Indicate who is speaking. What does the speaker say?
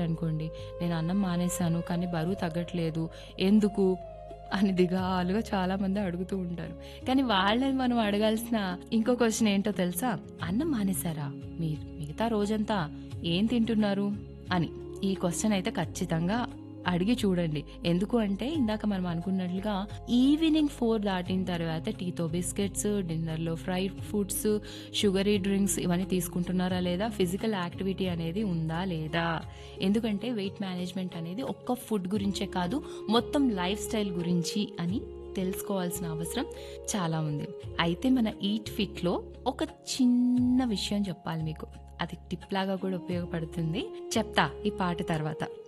Speaker 1: అడిగారనుకోండి నేను అన్నం మానేశాను కానీ బరువు తగ్గట్లేదు ఎందుకు అని దిగాలుగా చాలా మంది అడుగుతూ ఉంటారు కానీ వాళ్ళని మనం అడగాల్సిన ఇంకో క్వశ్చన్ ఏంటో తెలుసా అన్నం మానేశారా మీరు మిగతా రోజంతా ఏం తింటున్నారు అని ఈ క్వశ్చన్ అయితే ఖచ్చితంగా అడిగి చూడండి ఎందుకు అంటే ఇందాక మనం అనుకున్నట్లుగా ఈవినింగ్ ఫోర్ దాటిన తర్వాత టీతో బిస్కెట్స్ డిన్నర్లో ఫ్రైడ్ ఫుడ్స్ షుగరీ డ్రింక్స్ ఇవన్నీ తీసుకుంటున్నారా లేదా ఫిజికల్ యాక్టివిటీ అనేది ఉందా లేదా ఎందుకంటే వెయిట్ మేనేజ్మెంట్ అనేది ఒక్క ఫుడ్ గురించే కాదు మొత్తం లైఫ్ స్టైల్ గురించి అని తెలుసుకోవాల్సిన అవసరం చాలా ఉంది అయితే మన ఈట్ ఫిట్లో ఒక చిన్న విషయం చెప్పాలి మీకు అది టిప్ లాగా కూడా ఉపయోగపడుతుంది చెప్తా ఈ పాట తర్వాత